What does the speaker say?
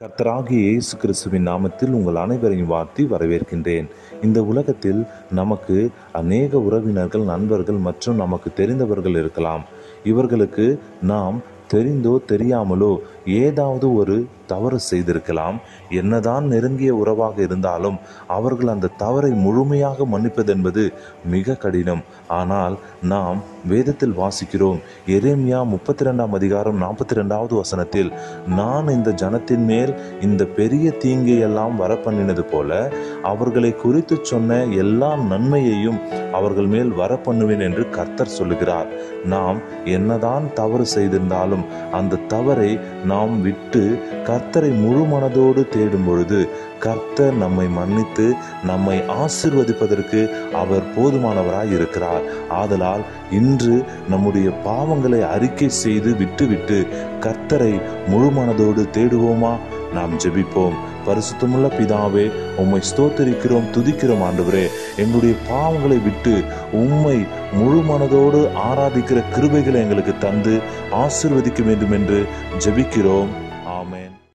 கர்த்தராகிய இயேசு கிறிஸ்துவின் நாமத்தில் உங்கள் அனைவரையும் வாழ்த்தி வரவேற்கின்றேன் இந்த உலகத்தில் நமக்கு அநேக உறவினர்கள் நண்பர்கள் மற்றும் நமக்கு தெரிந்தவர்கள் இருக்கலாம் இவர்களுக்கு நாம் தெரிந்தோ தெரியாமலோ ஏதாவது ஒரு தவறு செய்திருக்கலாம் என்னதான் நெருங்கிய உறவாக இருந்தாலும் அவர்கள் அந்த தவறை முழுமையாக மன்னிப்பது என்பது மிக கடினம் ஆனால் நாம் வேதத்தில் வாசிக்கிறோம் எரேமியா முப்பத்தி ரெண்டாம் அதிகாரம் நாற்பத்தி ரெண்டாவது வசனத்தில் நான் இந்த ஜனத்தின் மேல் இந்த பெரிய தீங்கை எல்லாம் வர பண்ணினது போல அவர்களை குறித்து சொன்ன எல்லா நன்மையையும் அவர்கள் மேல் வர பண்ணுவேன் என்று கர்த்தர் சொல்லுகிறார் நாம் என்னதான் தவறு செய்திருந்தாலும் அந்த தவறை நாம் விட்டு கர்த்தரை முழு மனதோடு தேடும் பொழுது கர்த்தர் நம்மை மன்னித்து நம்மை ஆசிர்வதிப்பதற்கு அவர் போதுமானவராய் இருக்கிறார் ஆதலால் இன்று நம்முடைய பாவங்களை அறிக்கை செய்து விட்டுவிட்டு கர்த்தரை முழு மனதோடு தேடுவோமா நாம் ஜெபிப்போம் பரிசுத்தமுள்ள பிதாவே உம்மை ஸ்தோத்தரிக்கிறோம் துதிக்கிறோம் ஆண்டவரே எங்களுடைய பாவங்களை விட்டு உம்மை முழு மனதோடு ஆராதிக்கிற கிருபைகளை எங்களுக்கு தந்து ஆசிர்வதிக்க வேண்டும் என்று ஜெபிக்கிறோம்